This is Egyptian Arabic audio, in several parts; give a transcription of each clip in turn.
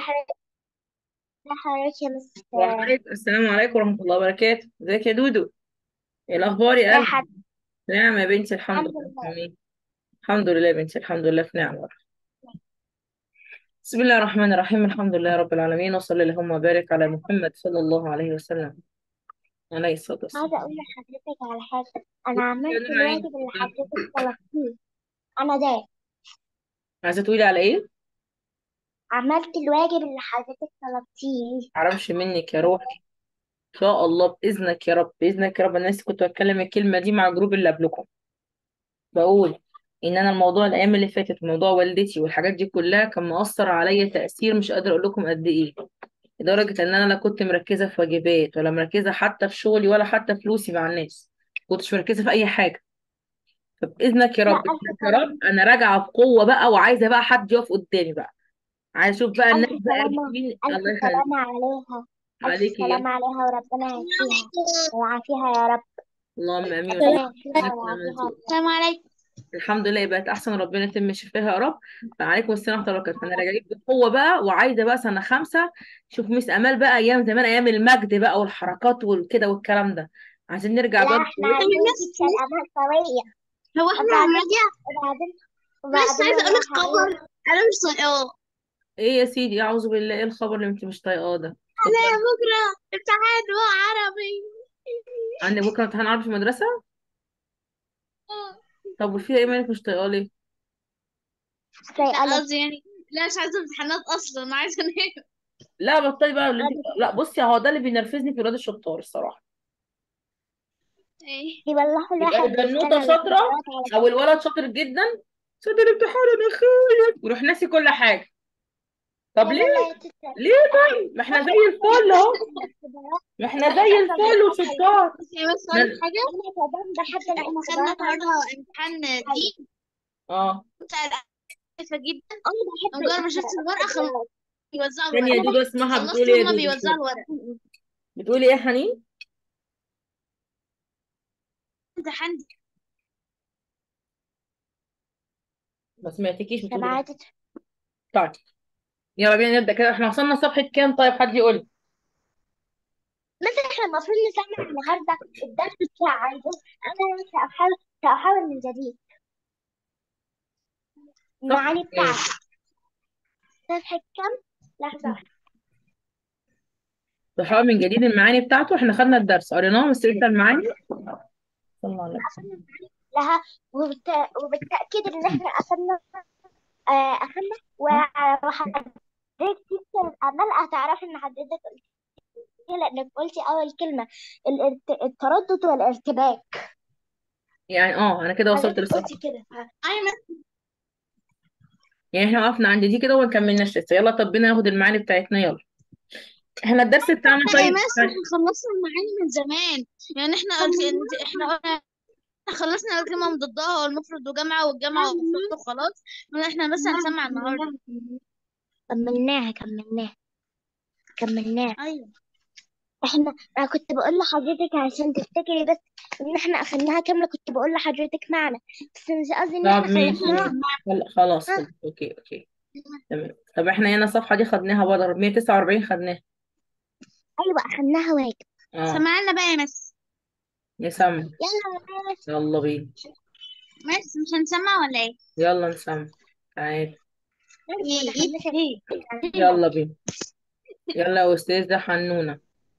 حضرتك يا مس وعليكم السلام عليكم ورحمة الله وبركاته ازيك يا دودو ايه الأخبار يا يا قلبي حد نعم يا بنتي الحمد الحمد لله لله آمين الحمد لله يا بنتي الحمد لله في نعمة بسم الله الرحمن الرحيم الحمد لله رب العالمين وصلى اللهم وبارك على محمد صلى الله عليه وسلم عليه الصلاة والسلام عايزة أقول لحضرتك على حاجة أنا عملت بتتكلم عن ايه الواجب اللي حضرتك طلبتيه أنا ده عايزة تقولي على ايه عملت الواجب اللي حضرتك طلبتيه معرفش منك يا روحي ان شاء الله بإذنك يا رب بإذنك يا رب انا لسه كنت بتكلم الكلمة دي مع الجروب اللي قبلكم بقول ان انا الموضوع الايام اللي فاتت موضوع والدتي والحاجات دي كلها كان مؤثر عليا تأثير مش قادرة اقول لكم قد ايه لدرجة ان انا لا كنت مركزة في واجبات ولا مركزة حتى في شغلي ولا حتى فلوسي مع الناس كنتش مركزة في اي حاجة فبإذنك يا لا رب ألف بإذنك يا سلامة رب انا راجعة بقوة بقى وعايزة بقى حد يقف قدامي بقى عايزة اشوف بقى الناس ألف بقى سلامة مين ألف الله يخليك سلامة عليها ألف عليك يا سلامة عليها وربنا يعافيها ويعافيها يا رب اللهم امين ربنا وتعالى يعافيها ويعافيها السلام عليكم الحمد لله بقت احسن ربنا يتم شفاها يا رب فعليكم السلام ورحمه الله وبركاته فانا راجعين بقوه بقى وعايزه بقى سنه خمسه شوف مس امال بقى ايام زمان ايام المجد بقى والحركات والكده والكلام ده عايزين نرجع لا بقى احنا عايزين تكسر أمل قوية هو احنا وبعدين عملنا وبعدين بس وبعدين عايزه اقول لك والله خبر هقول انا مش طايقاه ايه يا سيدي اعوذ بالله ايه الخبر اللي انت مش طايقاه ده انا اتفضلي بكره امتحان لغه عربي عندك بكره امتحان عربي في المدرسه طب وفيها ايه مالك مش طايقاه ليه زي لا ألف قصدي يعني لا مش عايزه امتحانات اصلا انا عايزه انام لا بطلي بقى اللي انت لا بصي هو ده اللي بينرفزني في ولاد الشطار الصراحه ايه يبلحوا يبقى الواحد البنوته بالسنة شاطره والحضارات على او الولد شاطر جدا صدر الامتحان انا خايف ويروح ناسي كل حاجه طب لا ليه لا لا تتسلم ليه طيب ما احنا زي الفل اهو ما احنا زي الفل وشطار بس يا بس اقول لك ما- حاجه أنا كمان بحب احنا خدنا الاختبارات على النهارده امتحان دين اه بتاع خايفه جدا أنا بحب مجرد ما شفت الورقه خلاص الاختبارات بيوزعوا ثانيه يا الورق دودو اسمها خلصت بتقولي ايه يا هما دودو بيوزعوا الورق بتقولي ايه يا حنين امتحان دين ما سمعتكيش بتقولي ايه سمعت طيب يلا بينا نبدا كده احنا وصلنا صفحه كام طيب حد يقول لي مثلا احنا المفروض نسمع النهارده الدرس بتاع عايزين أنا سأحاول سأحاول من جديد صفحه المعاني كام بتاعته صفحة كام؟ لحظة واحدة. بحاول من جديد المعاني بتاعته احنا خدنا الدرس قريناه بس لسه المعاني صلى الله عليه وسلم لها وبالت... وبالتأكيد إن احنا أخدنا آه، أخدنا و- وحضرتك تكتب أمل هتعرفي إن حضرتك قلتي لأنك قلتي أول كلمة الارت... التردد والارتباك يعني اه انا كده وصلت حضرتك للصفحه قلتي كده ايوه يعني احنا وقفنا عند دي كده وما كملناش لسه يلا طب بينا ناخد المعاني بتاعتنا يلا احنا الدرس بتاعنا لا يا طيب ماس احنا خلصنا المعاني من زمان يعني احنا قلت انت احنا قلنا احنا خلصنا الكلمة مضادها والمفرد وجمعة والجمع ومفرد وخلاص احنا بس هنسمع النهارده كملناها كملناها كملناها ايوه احنا انا كنت بقول لحضرتك عشان تفتكري بس ان احنا اخدناها كامله كنت بقول لحضرتك معنى بس مش قصدي ان طب احنا ماشي خلصناها خل- خلاص خلاص اوكي اوكي تمام طب احنا هنا الصفحة دي خدناها برضه 149 خدناها ايوه اخدناها واجب اه سمعنا بقى يا مس نسمع يلا يا ماس يلا بينا مس مش هنسمع ولا ايه؟ يلا نسمع تعالى ما دخلناش يلا بينا يلا يا أستاذة حنونة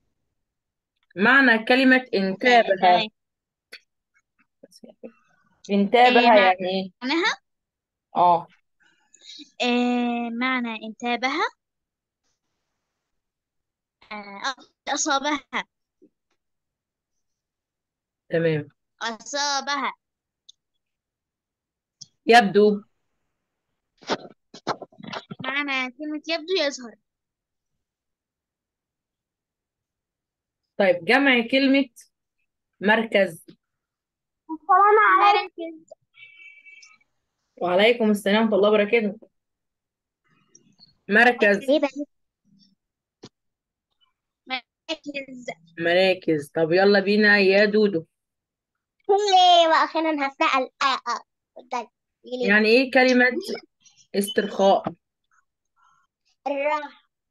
معنى كلمة انتابه تمام انتابه ايه يعني ايه؟ معناها اه ايه معنى انتابها آه، أصابها تمام أصابها يبدو معنى كلمة يبدو يظهر طيب جمع كلمة مركز السلام عليكم مركز وعليكم السلام ورحمة الله وبركاته مركز ايه بقى مركز مراكز طب يلا بينا يا دودو ليه واخيرا هسأل اه اه اتفضلي قولي يعني ايه كلمة استرخاء الراحه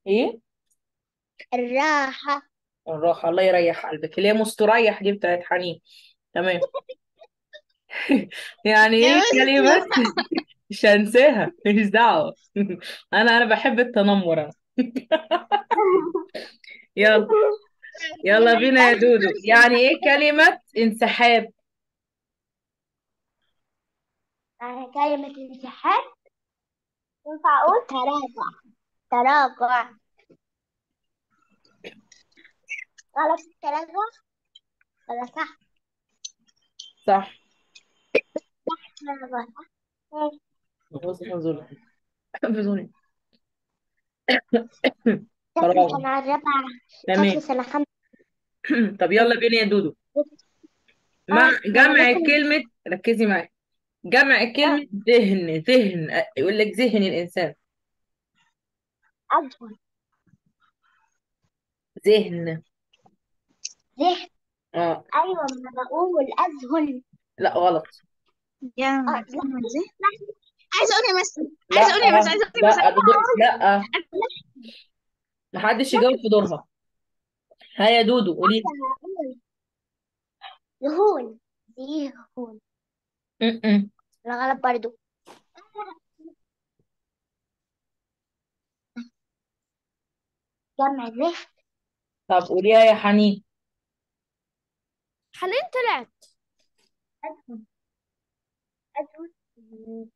ايه الراحة الراحة الله يريح قلبك اللي هي مستريح دي بتاعت حنين تمام يعني يا ايه مس كلمة مش هنساها مش دعوة انا انا بحب التنمر انا يلا يلا بينا يا دودو يعني ايه كلمة انسحاب يعني كلمة انسحاب ينفع أقول تراجع تراجع غلط التراجع ولا صح؟ صح تراجع بص حنظر حنظر طفل برافو سنة رابعة تمام طفل سنة خمسة طب يلا بينا يا دودو مع اه جمع لكن كلمة ركزي معايا جمع اه كلمة ذهن ذهن يقول لك ذهن الإنسان أذهل ذهن ذهن اه أيوة ما بقول أذهل لا غلط يا اه لا كلمة زي عايزة أقول يا مس عايزة لا أقول يا مس عايزة أقول يا مس لا دودو لا محدش يجاوب في دورها ها يا دودو قولي هقول ذهول ذهول م-م. لا غلط برضو جمع ذهن طب قوليها يا حنين حنين طلعت أذهل أذهل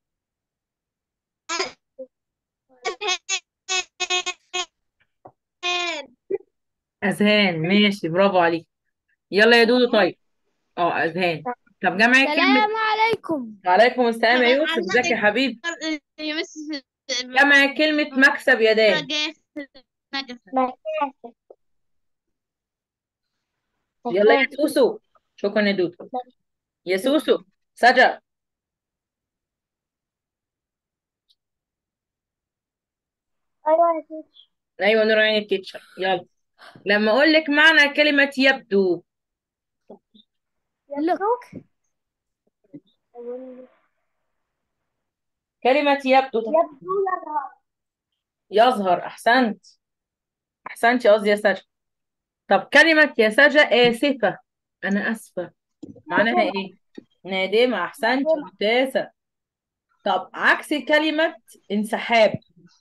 أذهان ماشي برافو عليك يلا يا دودو طيب اه أذهان طب جمع كلمة السلام عليكم وعليكم السلام يا يوسف ازيك يا حبيبي يا مس جمع كلمة مكسب يدان نجف مكاسب يلا يا مكاسب سوسو شكرا يا دودو يا سوسو سجا أيوة يا تيتش ايوه نور عين التيتشر يلا لما اقول لك معنى كلمة يبدو يبدو كلمة يبدو يبدو يظهر يظهر احسنت احسنت يا قصدي يا سجا طب كلمة يا سجا آسفة انا اسفة معناها ايه نادمة احسنت ممتازة طب عكس كلمة انسحاب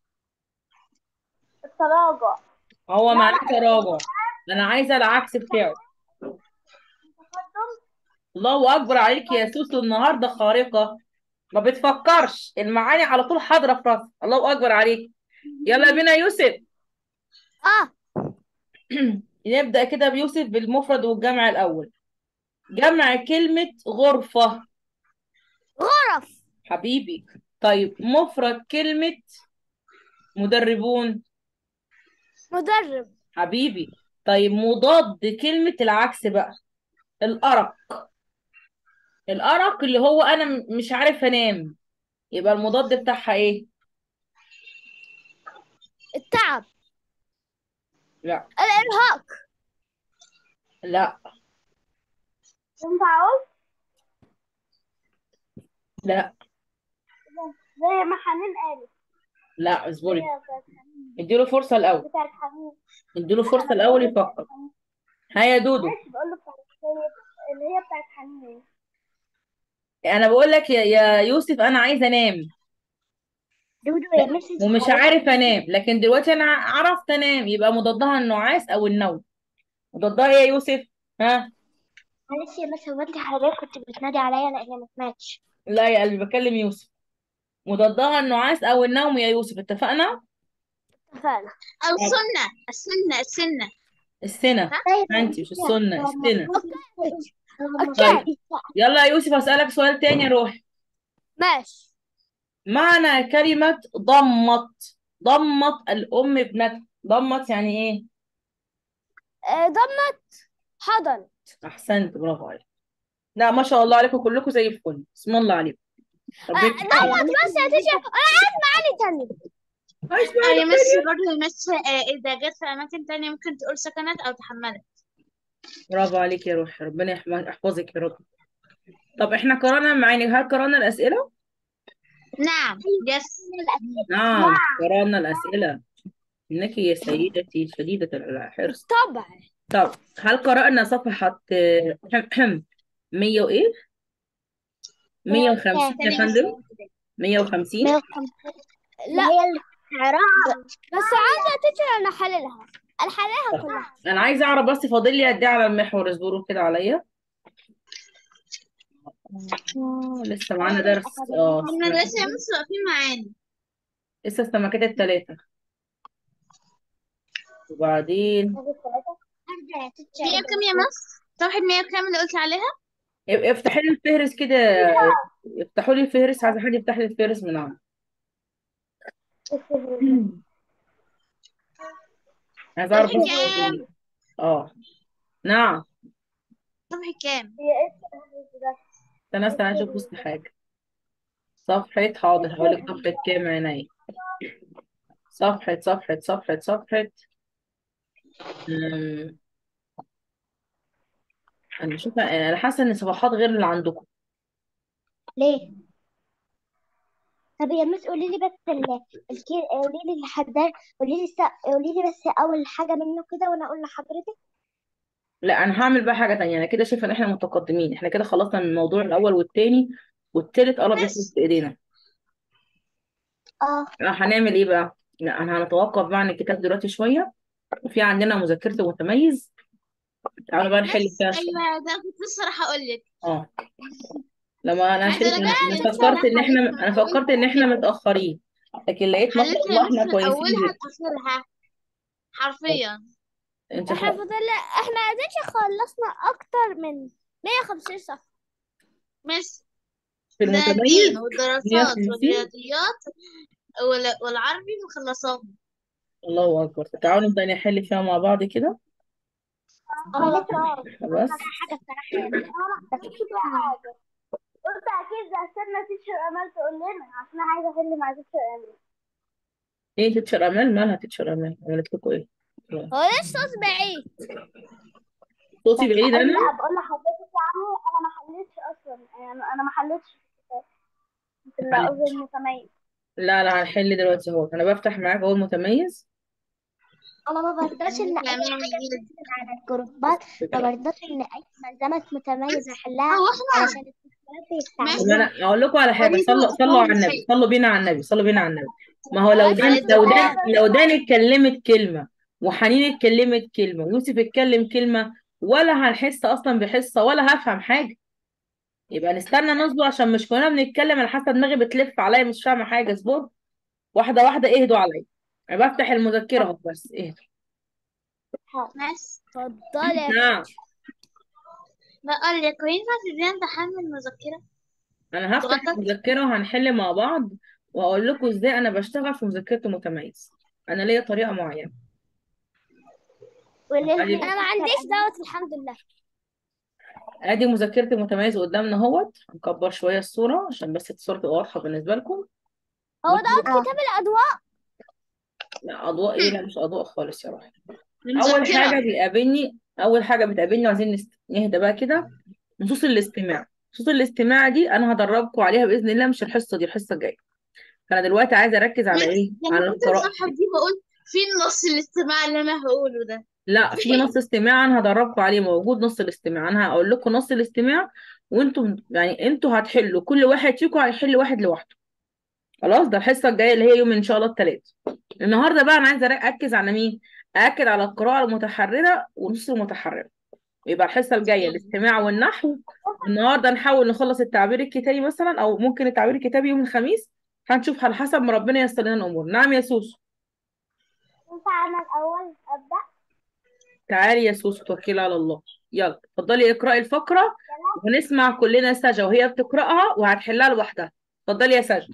التراجع هو لا معناه لا تراجع انا عايزة العكس بتاعه التقدم الله اكبر عليك يا سوسو النهارده خارقة ما بتفكرش المعاني على طول حاضرة في راسها الله اكبر عليك يلا بينا يوسف اه نبدأ كده بيوسف بالمفرد والجمع الأول جمع كلمة غرفة غرف حبيبي طيب مفرد كلمة مدربون مدرب حبيبي طيب مضاد كلمة العكس بقى الأرق الأرق اللي هو أنا م- مش عارف أنام يبقى المضاد بتاعها إيه؟ التعب لا الإرهاق لا ينفع أقول لا زي ما حنين قالت لا اصبري هي بتاعت حنين اديله فرصة الأول بتاعت حنين اديله فرصة أنا الأول بقول له بتاعت يفكر حنين ها يا دودو ماشي بقول له بتاعت هي- اللي هي بتاعت حنين أنا بقول لك يا يا يوسف أنا عايزة أنام دودو يا مسج ومش حضرتك عارف انام لكن دلوقتي انا عرفت انام يبقى مضادها النعاس او النوم مضادها ايه يا يوسف ها معلش يا مس هو انت حضرتك كنت بتنادي عليا لان ما سمعتش لا يا قلبي بكلم يوسف مضادها النعاس او النوم يا يوسف اتفقنا اتفقنا أو السنة السنة السنة السنة طيب انت مش السنة السنة اوكي طيب يلا يا يوسف هسألك سؤال تاني يا روحي ماشي معنى كلمة ضمت ضمت الأم ابنتها ضمت يعني ايه آه، ضمت حضن احسنت برافو عليك لا ما شاء الله عليكم كلكم زي الفل بسم الله عليكم ربنا ضمت بس يا تيشا انا عايز معاني تانية عايز آه، يا معانا مس تانية. برضه يا مس آه، إذا جت في أماكن تانية ممكن تقول سكنت أو تحملت برافو عليك يا روحي ربنا يحفظ- يحفظك يا رب طب احنا قرانا معاني هل قرانا الأسئلة؟ نعم يس نعم قرانا الأسئلة إنك يا سيدتي شديدة الحرص طبعا طب هل قرأنا صفحة آه، 100 وإيه؟ 150 يا فندم 150 لا لا هي الاختراع بس عايزة تيجي انا احللها انا حللها كلها أنا عايزة أعرف بس فاضل لي قد إيه على المحور اصبروا كده عليا آه، لسه معانا درس اه احنا لسه مش واقفين معانا لسه السمكات التلاتة وبعدين مية بكام يا مصر؟ صفحة مية بكام اللي قلت عليها؟ اب- افتحي لي الفهرس كده افتحوا لي الفهرس عايزة حد يفتح لي الفهرس من عنده عايزة أعرف صفحة بس كام؟ اه نعم صفحة كام؟ استنى استنى أشوف بس حاجة صفحة حاضر هقول لك صفحة كام عيني صفحة صفحة صفحة صفحة أمم، أنا شوف أنا حاسة إن صفحات غير اللي عندكم ليه؟ طب يا مس قولي لي بس ال... الكي... قولي لي الحداد قولي لي الس... قولي لي بس اول حاجه منه كده وانا اقول لحضرتك لا أنا هعمل بقى حاجة تانية أنا كده شايفة إن إحنا متقدمين إحنا كده خلصنا من الموضوع الأول والتاني والتالت قرب يخلص في إيدينا اه لا، هنعمل إيه بقى؟ لا أنا هنتوقف بقى عن الكتاب دلوقتي شوية وفي عندنا مذكرة متميز تعالوا بقى نحل بس فيها شوية ايوه ده كنت لسه راح اقول لك اه لما انا عايزة شلت أقول انا لك أنا إن فكرت ان احنا حليت من انا فكرت ان احنا متاخرين لكن لقيت ما شاء حليت الله يا احنا مس من كويسين اولها جدا لاخرها حرفيا انت احنا خ... فضل احنا عايزين خلصنا اكتر من 150 صفحة مس في ده المتميز الدين والدراسات 150 والرياضيات وال- والعربي مخلصاهم الله اكبر تعالوا نبدا نحل فيها مع بعض كده انا لسه بس حاجه الصراحه يا مس بس في حاجه قلت اكيد استنى تيشر امال تقول لنا عشان انا عايزه احل مع تيشر امال ايه تتشر امال مالها تتشر امال عملت لكم ايه هو ليه الصوت بعيد صوتي بعيد لا انا بقول لحضرتك يا عمو انا ما حليتش اصلا يعني انا ما حليتش في الأرض المتميز لا لا هنحل دلوقتي اهو انا بفتح معاك اهو المتميز انا ما برضاش ان اي حاجه تنزل على الجروبات ما برضاش ان اي ملزمه متميز احلها هو احنا علشان الطلاب طب بيستعملوها انا اقول لكم على حاجه وليد صلوا صلوا على النبي الحي صلوا بينا على النبي صلوا بينا على النبي ما هو لو بس دان عليه لو السلام دان لو دان اتكلمت كلمه وحنين اتكلمت كلمه ويوسف اتكلم كلمه ولا هنحس اصلا بحصه ولا هفهم حاجه يبقى نستنى نصبر عشان مش كلنا بنتكلم انا حاسه دماغي بتلف عليا مش فاهمه حاجه اصبر واحده واحده اهدوا عليا انا بفتح المذكره اهو بس اهدوا بس اتفضلي يا نعم بقول لك وينفع تدينا امتحان من المذكرة انا هفتح تغطى المذكره وهنحل مع بعض واقول لكم ازاي انا بشتغل في مذكره المتميز انا ليا طريقه معينه واللي ادي انا ما عنديش دوت الحمد لله ادي مذكره المتميز قدامنا اهوت هنكبر شويه الصوره عشان بس الصوره تبقى واضحه بالنسبه لكم هو دوت اه كتاب الأضواء لا اضواء ايه لا مش اضواء خالص يا روحي اول المذكرة حاجه بيقابلني اول حاجه بتقابلني عايزين نست... نهدى بقى كده نصوص الاستماع نصوص الاستماع دي انا هدربكم عليها باذن الله مش الحصه دي الحصه الجايه فانا دلوقتي عايزه اركز على بس ايه لما على كنت القراءه الصفحة دي بقول فين نص الاستماع اللي انا هقوله ده لا في نص استماع انا هدربكم عليه موجود نص الاستماع انا هقول لكم نص الاستماع وانتم يعني انتوا هتحلوا كل واحد فيكم هيحل واحد لوحده خلاص ده الحصه الجايه اللي هي يوم ان شاء الله الثلاث النهارده بقى انا عايزه اركز على مين ااكد على القراءه المتحرره ونص المتحرره يبقى الحصه الجايه الاستماع والنحو النهارده نحاول نخلص التعبير الكتابي مثلا او ممكن التعبير الكتابي يوم الخميس هنشوف على حسب ما ربنا ييسر لنا الامور نعم يا سوسو ينفع انا الاول ابدا تعالي يا سوسو توكلي على الله يلا اتفضلي اقرأي الفقرة ونسمع كلنا سجا وهي بتقرأها وهتحلها لوحدها اتفضلي يا سجا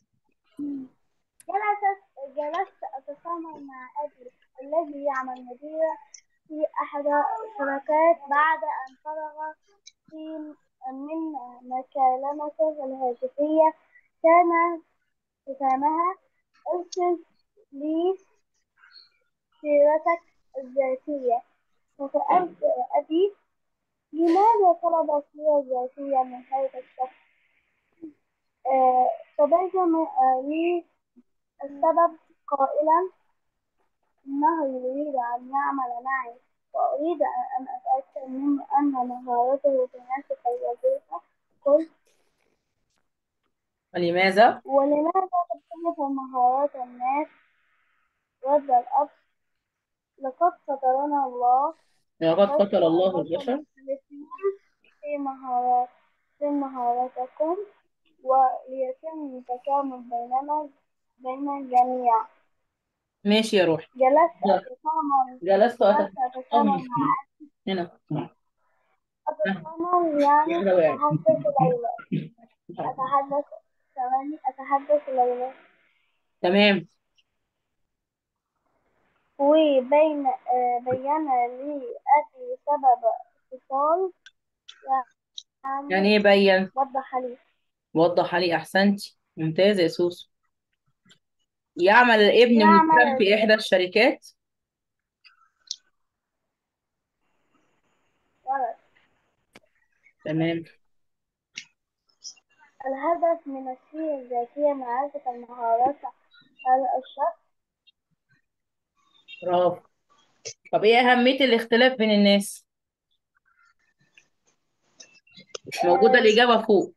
جلست جلست أتسامر مع أبي الذي يعمل مديرا في أحد الشركات بعد أن فرغ في من مكالمته الهاتفية كان ختامها ارسل لي سيرتك الذاتية فسألت أبي لماذا طلب السيرة الذاتية من هذا الشخص؟ آه، تبين آه، لي السبب قائلا إنه يريد أن يعمل معي وأريد أن أتأكد منه أن مهارته تناسب الوظيفة قلت ولماذا ولماذا تختلف مهارات الناس رد الأب لقد فطرنا الله لقد فطر فطر الله البشر البشر مختلفين في مهارات في مهاراتكم وليتم التكامل بيننا بين الجميع ماشي يا روحي جلست يلا. أتكامل جلست جلست أتكلم أتكامل مع هنا أتكامل يعني واحدة وقعت. أتحدث ليلى أتحدث ثواني أتحدث ليلى تمام وبين آه، بين لي أبي سبب اتصال يعني يعني ايه بين وضح لي وضح لي احسنتي ممتازة يا سوسو يعمل الابن يعمل مديرا في احدى الشركات ولد تمام الهدف من السيرة الذاتية معرفة المهارات على الشخص برافو طب ايه اهمية الاختلاف بين الناس مش موجودة الاجابة فوق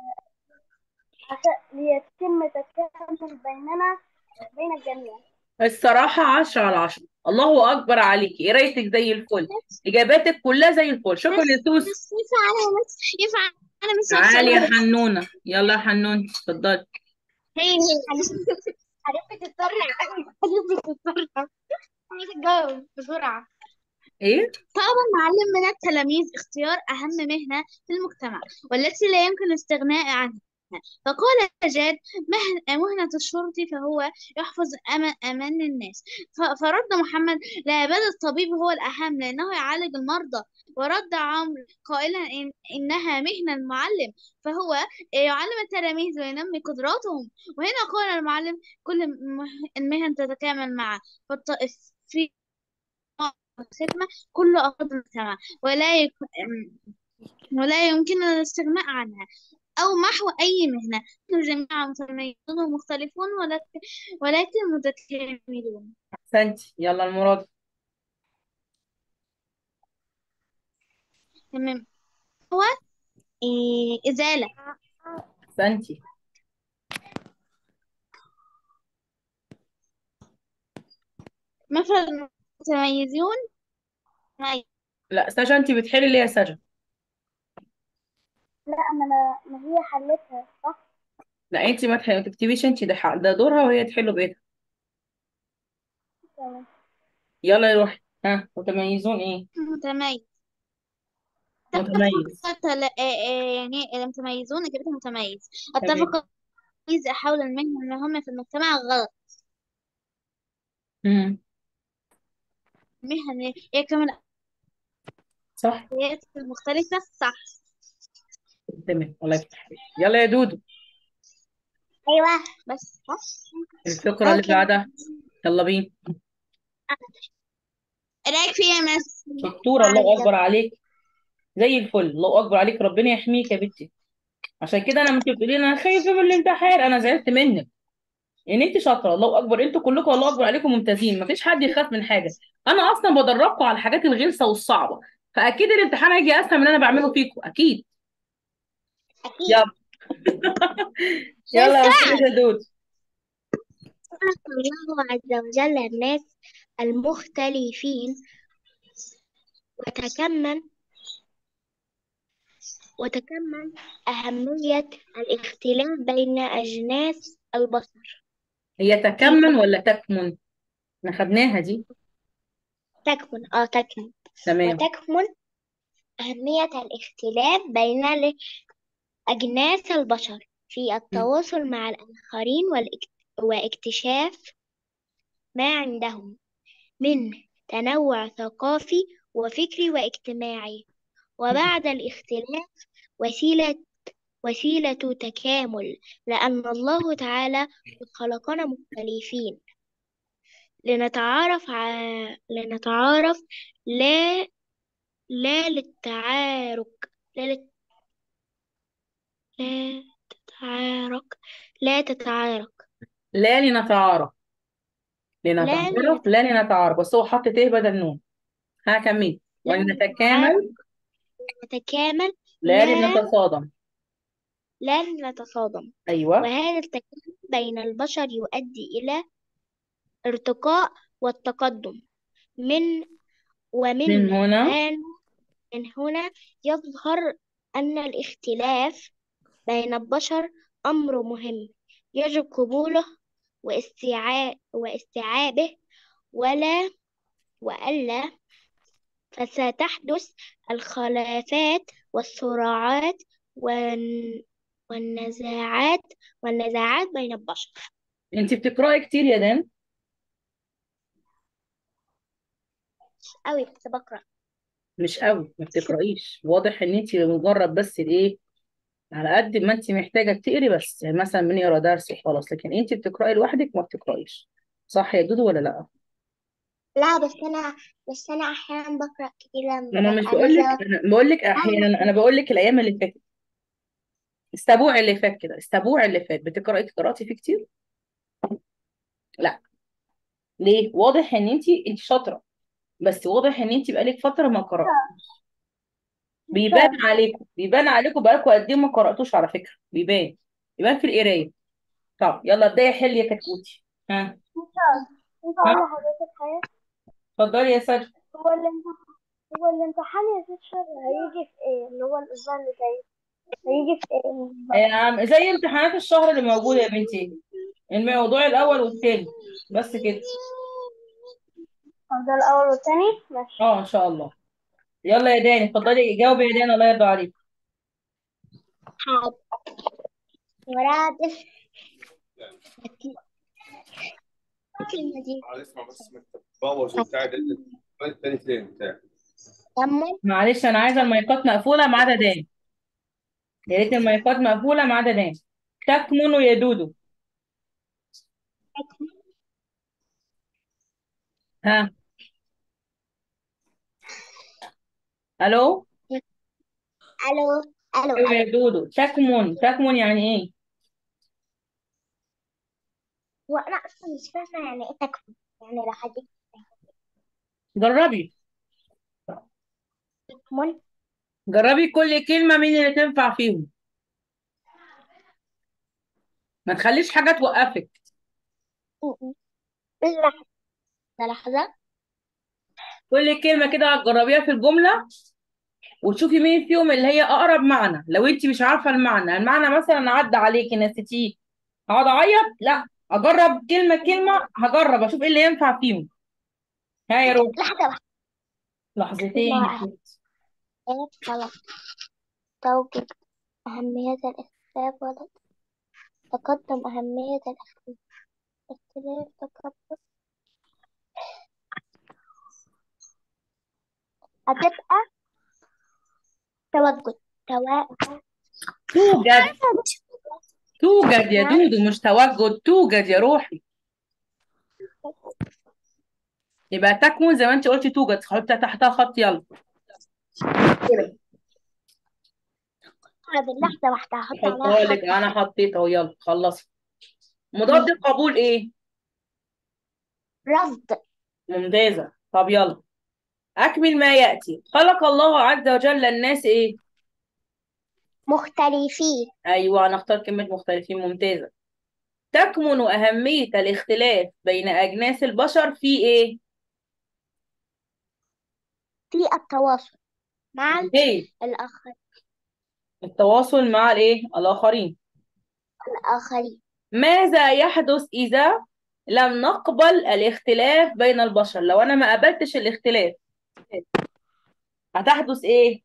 عشان ليتم تكامل بيننا بين الجميع الصراحة عشرة على عشرة الله أكبر عليكي قرايتك زي الفل إجاباتك كلها زي الفل شكرا يا سوسو بس ينفع انا بس ينفع انا بس تعالي يا أوصل- حنونة يلا يا حنونة اتفضلي هي هي عرفت تتسرع عرفت تتسرع عايزة تجاوب بسرعة ايه طلب المعلم من التلاميذ اختيار أهم مهنة في المجتمع والتي لا يمكن الاستغناء عنها فقال جاد مهن- مهنة الشرطي فهو يحفظ أمن, أمان الناس ف- فرد محمد لا بل الطبيب هو الأهم لأنه يعالج المرضى ورد عمرو قائلا إن إنها مهنة المعلم فهو يعلم التلاميذ وينمي قدراتهم وهنا قال المعلم كل مه- المهن تتكامل معا فالط- في الخدمة كل أفراد المجتمع ولا يك... ولا يمكننا الاستغناء عنها أو محو أي مهنة نحن جميعا متميزون ومختلفون ولكن, ولكن متكاملون أحسنتي يلا المراد تمام هو إيه إزالة أحسنتي مفرد متميزون متميز. لا سجا انت بتحلي ليه يا سجا لا ما أنا ما هي حلتها صح لا انت ما تح- ما تكتبيش انت ده حق- ده دورها وهي تحله بايدها تمام يلا يا روحي ها متميزون ايه متميز متميز اتفق تل... آه، آه، يعني المتميزون إجابتها متميز تمام اتفق التمييز حول المهنة المهمة في المجتمع غلط امم المهن هي كمان صح الحياة المختلفة صح تمام الله يفتح عليك يلا يا دودو أيوة بس صح الفقرة اللي أوكي بعدها يلا بينا رايك فيها يا مس شطورة الله أكبر عليك زي الفل الله أكبر عليك ربنا يحميك يا بنتي عشان كده أنا انت بتقولي أنا خايفة من الامتحان أنا زعلت منك ان انت شاطره الله اكبر انتوا كلكم الله اكبر عليكم ممتازين مفيش حد يخاف من حاجه انا اصلا بدربكم على الحاجات الغلسه والصعبه فاكيد الامتحان هيجي اسهل من اللي انا بعمله فيكم اكيد أكيد يلا يلا يا استاذه دود خلق الله عز وجل الناس المختلفين وتكمن وتكمن أهمية الاختلاف بين أجناس البشر هي تكمن ولا تكمن احنا خدناها دي تكمن اه تكمن تمام وتكمن أهمية الاختلاف بين ال- أجناس البشر في التواصل مع الآخرين والاكت- واكتشاف ما عندهم من تنوع ثقافي وفكري واجتماعي وبعد الاختلاف وسيلة وسيلة تكامل لأن الله تعالى قد خلقنا مختلفين لنتعارف ع... لنتعارف لا لا للتعارك لا لل... لا تتعارك لا تتعارك لا لنتعارف لنتعارف لا لنتعارف بس هو حط ت بدل نون ها كمل لا ولنتكامل نتكامل لا لا لنتصادم لا نتصادم ايوه وهذا التكامل بين البشر يؤدي إلى ارتقاء والتقدم من ومن من هنا هنا من هنا يظهر أن الاختلاف بين البشر أمر مهم يجب قبوله واستيعاب واستيعابه ولا وألا فستحدث الخلافات والصراعات والن- والنزاعات والنزاعات بين البشر انت بتقراي كتير يا دان أوي بس بقرأ مش قوي ما بتقرايش واضح ان انت مجرد بس الايه على قد ما انت محتاجه تقري بس يعني مثلا بنقرا درس وخلاص لكن انت بتقراي لوحدك ما بتقرايش صح يا دودو ولا لا لا بس أنا بس أنا أحيانا بقرأ كتير لما انا مش ببقى بقول لك نازلة انا بقول لك احيانا انا بقول لك الايام اللي فاتت الاسبوع اللي فات كده الاسبوع اللي فات بتقراي قراتي فيه كتير لا ليه واضح ان انت انت شاطره بس واضح ان انت بقالك فتره ما قراتيش بيبان عليكم بيبان عليكم بقالكم قد ايه ما قراتوش على فكره بيبان بيبان في القرايه طب يلا ابداي حل يا كتكوتي ها انت ها اقول لحضرتك حاجه اتفضلي يا سجد هو الامتحان هو الامتحان يا سيستر هيجي في ايه اللي هو الاسبوع اللي جاي هيجي في ايه يا عم زي امتحانات الشهر اللي موجوده يا بنتي الموضوع الاول والثاني بس كده ده الاول والتاني ماشي اه ان شاء الله يلا يا داني اتفضلي جاوبي يا داني الله يرضى عليك حاضر ورادف الكلمة دي تعال اسمع بس ما تتبوظ وبتاع ده ده التاني فين بتاع تأمل معلش انا عايزه المايكات مقفوله ما عدا داني يا ريت المايكات مقفوله ما عدا داني تكمن يا دودو ها الو ألو ألو ايوه ألو يا دودو تكمن تكمن يعني ايه وأنا أصلا مش فاهمة يعني إيه تكفي يعني لو حد جربي يكمل جربي كل كلمه مين اللي تنفع فيهم ما تخليش حاجه توقفك لحظة لحظة كل كلمه كده هتجربيها في الجمله وتشوفي مين فيهم اللي هي اقرب معنى لو انت مش عارفه المعنى المعنى مثلا عدى عليكي نسيتيه هقعد اعيط لا اجرب كلمه كلمه هجرب اشوف ايه اللي ينفع فيهم ها يا روح لحظة واحدة لحظتين لا. يا ستي. إيه خلاص توجد أهمية الاختلاف ولا تقدم أهمية الاختلاف اختلاف تقدم هتبقى توجد توا توجد توجد يا دودو مش توجد توجد يا روحي يبقى تكمن زي ما انت قلتي توجد حطي تحتها خط يلا كده. لحظة واحدة هحط حطها عليها لك خط انا حطيت اهو يلا خلصي مضاد القبول ايه رصد ممتازه طب يلا اكمل ما ياتي خلق الله عز وجل الناس ايه مختلفين ايوه هنختار كلمه مختلفين ممتازه تكمن اهميه الاختلاف بين اجناس البشر في ايه في التواصل مع ايه الآخر التواصل مع الايه الاخرين الآخرين ماذا يحدث اذا لم نقبل الاختلاف بين البشر لو انا ما قبلتش الاختلاف هتحدث ايه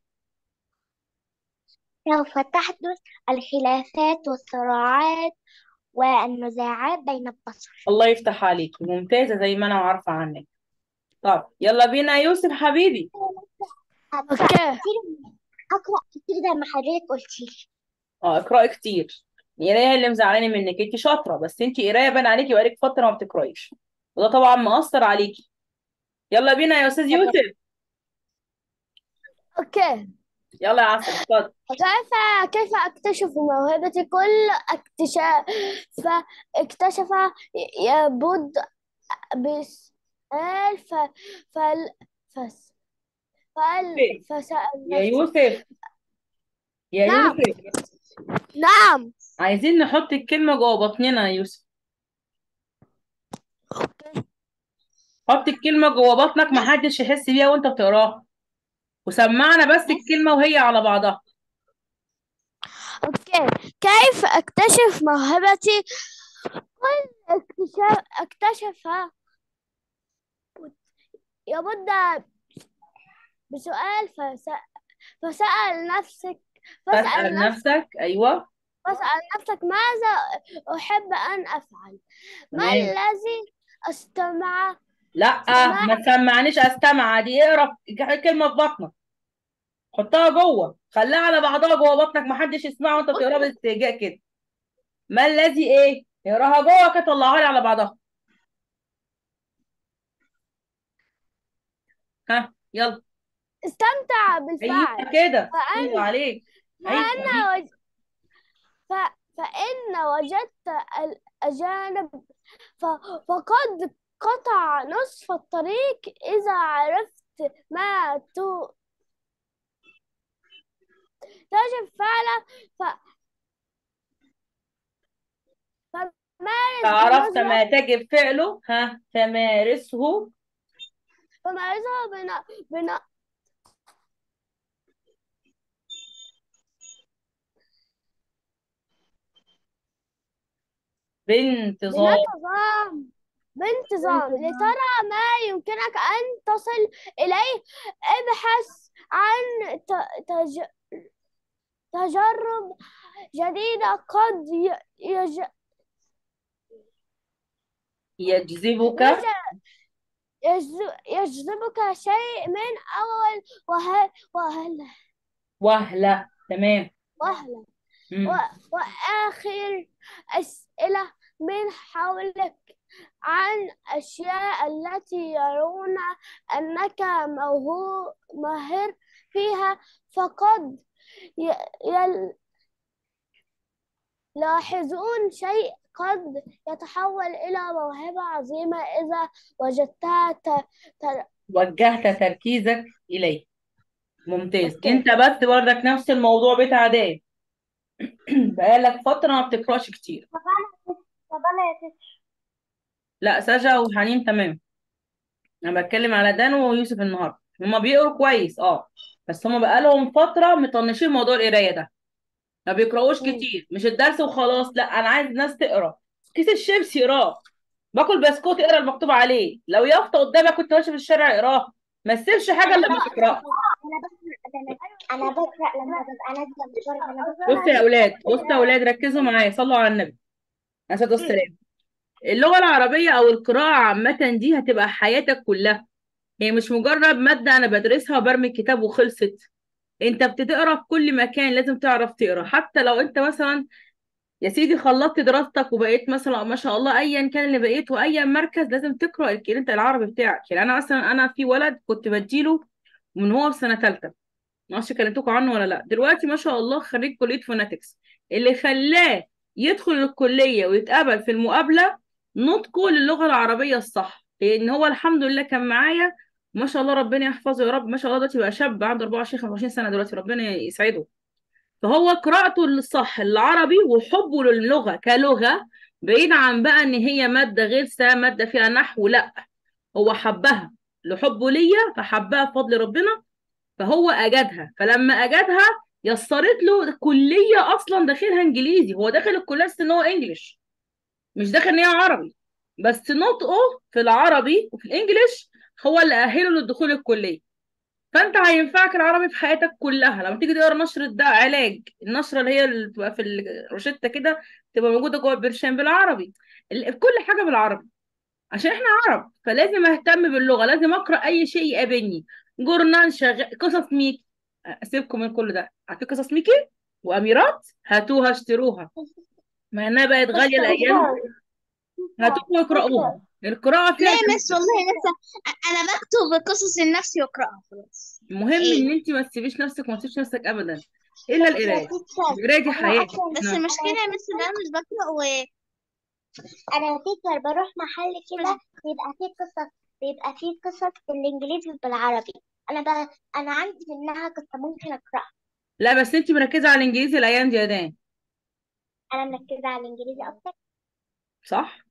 سوف تحدث الخلافات والصراعات والنزاعات بين البشر الله يفتح عليك ممتازه زي ما انا عارفه عنك طب يلا بينا يا يوسف حبيبي هقرأ كتير هقرأ كتير زي ما حضرتك قلتي لي اه اقراي كتير القرايه هي اللي مزعلاني منك انت شاطره بس انت قرايه بان عليكي بقالك فتره ما بتقرايش وده طبعا مأثر عليكي يلا بينا يا استاذ يوسف اوكي يلا يا عسل اتفضل كيف كيف اكتشف موهبتي كل اكتشاف اكتشف يبد بيسأل ف فال فس فال فسأل يا نفسه يوسف يا نعم يوسف نعم عايزين نحط الكلمة جوه بطننا يا يوسف حط الكلمة جوه بطنك محدش يحس بيها وانت بتقراها وسمعنا بس الكلمة وهي على بعضها اوكي كيف اكتشف موهبتي كل اكتشاف اكتشفها يبدأ بسؤال فس... فسأل نفسك فاسأل فاسأل نفسك نفسك أيوه فاسأل نفسك ماذا أحب أن أفعل ما تمام الذي أستمع لا استماع ما تسمعنيش استمع دي اقرا كلمة في بطنك حطها جوه خليها على بعضها جوه بطنك محدش يسمعها وانت بتقراها باستهجاء كده ما الذي ايه اقراها جوه كده طلعها لي على بعضها ها يلا استمتع ايوه بالفعل كده فأن ايوه عليك ايوه فأنا عليك وج... ف... فإن وجدت الأجانب ف... فقد قطع نصف الطريق إذا عرفت ما ت... تجب فعله ف... فمارس فعرفت بالنظرة ما تجب فعله ها فمارسه فمارسها بن... بن... بانتظام بنتظام بانتظام لترى ما يمكنك أن تصل إليه ابحث عن ت- تج... تجرب جديدة قد ي... يج... يجذبك يج... يجذ- يجذبك شيء من أول وهل وهل وهلة تمام وهلة مم. و... وآخر أسئلة من حولك عن أشياء التي يرون أنك موهوب ماهر فيها فقد ي... يل... يلاحظون شيء قد يتحول إلى موهبة عظيمة إذا وجدتها ت... ت... وجهت تركيزك إليه ممتاز أوكي انت بس بردك نفس الموضوع بتاع ده بقالك فترة ما بتقراش كتير طب انا طب انا يا ستي لا سجا وحنين تمام انا بتكلم على دان ويوسف النهارده هما بيقروا كويس اه بس هما بقالهم فترة مطنشين موضوع القراية ده ما بيقراوش مم. كتير مش الدرس وخلاص لا انا عايز الناس تقرا كيس الشيبسي يقراه باكل بسكوت اقرا المكتوب عليه لو يافطة قدامك كنت ماشي في الشارع اقراها ما تسيبش حاجة الا لما تقراها انا بقرا انا بقرا لما ببقى نازله مشوار انا بقرا بصوا يا اولاد بصوا يا اولاد ركزوا معايا صلوا على النبي عليه الصلاة والسلام اللغة العربية أو القراءة عامة دي هتبقى حياتك كلها هي مش مجرد مادة أنا بدرسها وبرمي الكتاب وخلصت أنت بتقرا في كل مكان لازم تعرف تقرا حتى لو أنت مثلا يا سيدي خلصت دراستك وبقيت مثلا ما شاء الله أيا كان اللي بقيت وأي مركز لازم تقرا الك- أنت العربي بتاعك يعني أنا مثلا أنا في ولد كنت بديله من هو في سنة تالتة معرفش كلمتكم عنه ولا لا دلوقتي ما شاء الله خريج كلية فوناتكس اللي خلاه يدخل الكلية ويتقبل في المقابلة نطقه للغة العربية الصح لأن هو الحمد لله كان معايا ما شاء الله ربنا يحفظه يا رب ما شاء الله دلوقتي بقى شاب عنده 24 25 سنة دلوقتي ربنا يسعده فهو قراءته الصح العربي وحبه للغة كلغة بعيد عن بقى ان هي مادة غلسة مادة فيها نحو لا هو حبها لحبه ليا فحبها بفضل ربنا فهو اجادها فلما اجادها يسرت له كلية اصلا داخلها انجليزي هو داخل الكلية بس ان هو انجليش مش داخل ان هي عربي بس نطقه في العربي وفي الانجليش هو اللي اهله للدخول الكلية فانت هينفعك العربي في حياتك كلها لما تيجي تقرا نشرة ده علاج النشرة اللي هي اللي بتبقى في الروشتة كده تبقى موجودة جوه البرشام بالعربي ال- كل حاجة بالعربي عشان احنا عرب فلازم اهتم باللغة لازم اقرا اي شيء يقابلني جورنان شغال قصص ميكي اسيبكم من كل ده عارفين قصص ميكي واميرات هاتوها اشتروها مع انها بقت غالية الايام هاتوها واقرأوها القراءة فيها لا يا مس والله لسه انا بكتب قصص لنفسي واقراها خلاص مهم ايه ان انت ما تسيبيش نفسك وما تسيبش نفسك ابدا الا القرايه تيتشر القرايه دي انا حياه اصلا بس نعم المشكلة يا مس ان انا مش بقرا و... انا تيتر بروح محل كده بيبقى فيه قصص بيبقى فيه قصص بالانجليزي وبالعربي انا ب... انا عندي منها قصة ممكن اقراها لا بس انت مركزة على الانجليزي الايام دي يا دان انا مركزة على الانجليزي اكتر صح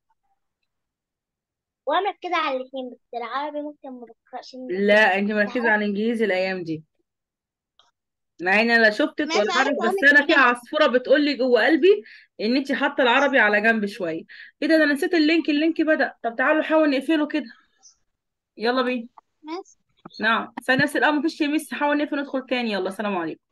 وانا مركزة على الاثنين بس العربي ممكن ما بقراش لا انت مركزة على الانجليزي الايام دي مع ان انا لا شفتك ماشي ولا عارفة عارف أقول بس لك انا في حاجة عصفورة بتقول لي جوه قلبي ان انت حاطة العربي على جنب شوية ايه ده ده انا نسيت اللينك اللينك بدأ طب تعالوا نحاول نقفله كده يلا بينا ماشي نعم ثانية بس الأول مفيش يميس نحاول نقفل ندخل تاني يلا سلام عليكم